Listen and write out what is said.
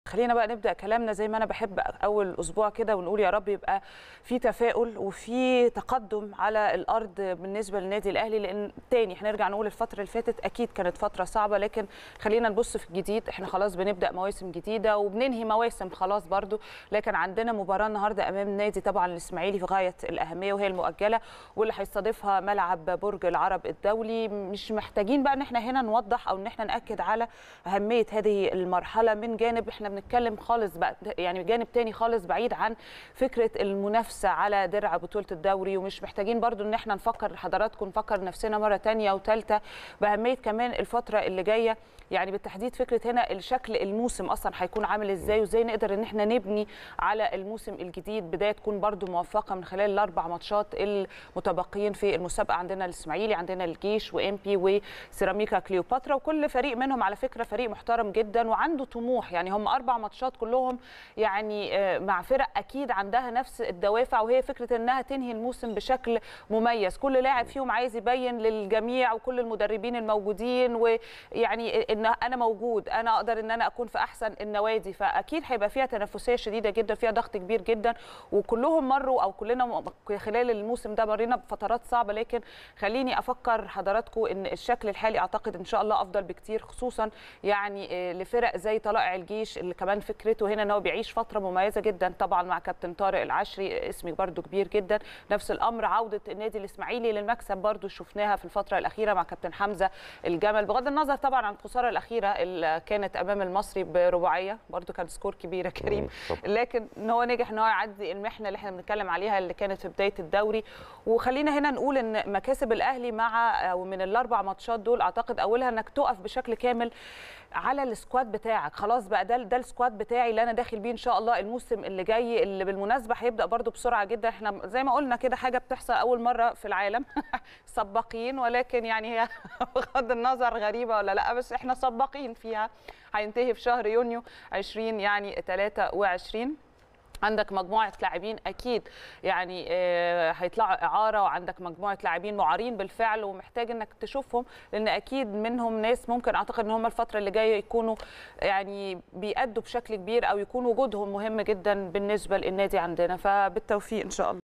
خلينا بقى نبدا كلامنا زي ما انا بحب اول اسبوع كده ونقول يا رب يبقى في تفاؤل وفي تقدم على الارض بالنسبه للنادي الاهلي لان تاني هنرجع نقول الفتره اللي فاتت اكيد كانت فتره صعبه لكن خلينا نبص في الجديد احنا خلاص بنبدا مواسم جديده وبننهي مواسم خلاص برضو لكن عندنا مباراه النهارده امام نادي طبعا الاسماعيلي في غايه الاهميه وهي المؤجله واللي هيستضيفها ملعب برج العرب الدولي مش محتاجين بقى ان احنا هنا نوضح او ان احنا ناكد على اهميه هذه المرحله من جانب احنا بنتكلم خالص بقى يعني جانب تاني خالص بعيد عن فكره المنافسه على درع بطوله الدوري ومش محتاجين برضو ان احنا نفكر حضراتكم نفكر نفسنا مره تانية وثالثه باهميه كمان الفتره اللي جايه يعني بالتحديد فكره هنا الشكل الموسم اصلا هيكون عامل ازاي وازاي نقدر ان احنا نبني على الموسم الجديد بدايه تكون برضو موفقه من خلال الاربع ماتشات المتبقيين في المسابقه عندنا الاسماعيلي عندنا الجيش وام بي وسيراميكا كليوباترا وكل فريق منهم على فكره فريق محترم جدا وعنده طموح يعني هم اربع ماتشات كلهم يعني مع فرق اكيد عندها نفس الدوافع وهي فكره انها تنهي الموسم بشكل مميز كل لاعب فيهم عايز يبين للجميع وكل المدربين الموجودين ويعني ان انا موجود انا اقدر ان انا اكون في احسن النوادي فاكيد هيبقى فيها تنافسيه شديده جدا فيها ضغط كبير جدا وكلهم مروا او كلنا خلال الموسم ده مرينا بفترات صعبه لكن خليني افكر حضراتكم ان الشكل الحالي اعتقد ان شاء الله افضل بكتير خصوصا يعني لفرق زي طلائع الجيش اللي كمان فكرته هنا ان هو بيعيش فتره مميزه جدا طبعا مع كابتن طارق العشري اسم برده كبير جدا نفس الامر عوده النادي الاسماعيلي للمكسب برده شفناها في الفتره الاخيره مع كابتن حمزه الجمل بغض النظر طبعا عن الخساره الاخيره اللي كانت امام المصري برباعيه برده كان سكور كبير يا كريم لكن ان هو نجح ان هو يعدي المحنه اللي احنا بنتكلم عليها اللي كانت في بدايه الدوري وخلينا هنا نقول ان مكاسب الاهلي مع او من الاربع ماتشات دول اعتقد اولها انك تقف بشكل كامل على السكواد بتاعك خلاص بقى ده ده السكواد بتاعي اللي انا داخل بيه ان شاء الله الموسم اللي جاي اللي بالمناسبه هيبدا برده بسرعه جدا احنا زي ما قلنا كده حاجه بتحصل اول مره في العالم سباقين ولكن يعني هي بغض النظر غريبه ولا لا بس احنا سباقين فيها هينتهي في شهر يونيو 20 يعني 23 عندك مجموعه لاعبين اكيد يعني هيطلعوا اعاره وعندك مجموعه لاعبين معارين بالفعل ومحتاج انك تشوفهم لان اكيد منهم ناس ممكن اعتقد ان هم الفتره اللي جايه يكونوا يعني بيأدوا بشكل كبير او يكون وجودهم مهم جدا بالنسبه للنادي عندنا فبالتوفيق ان شاء الله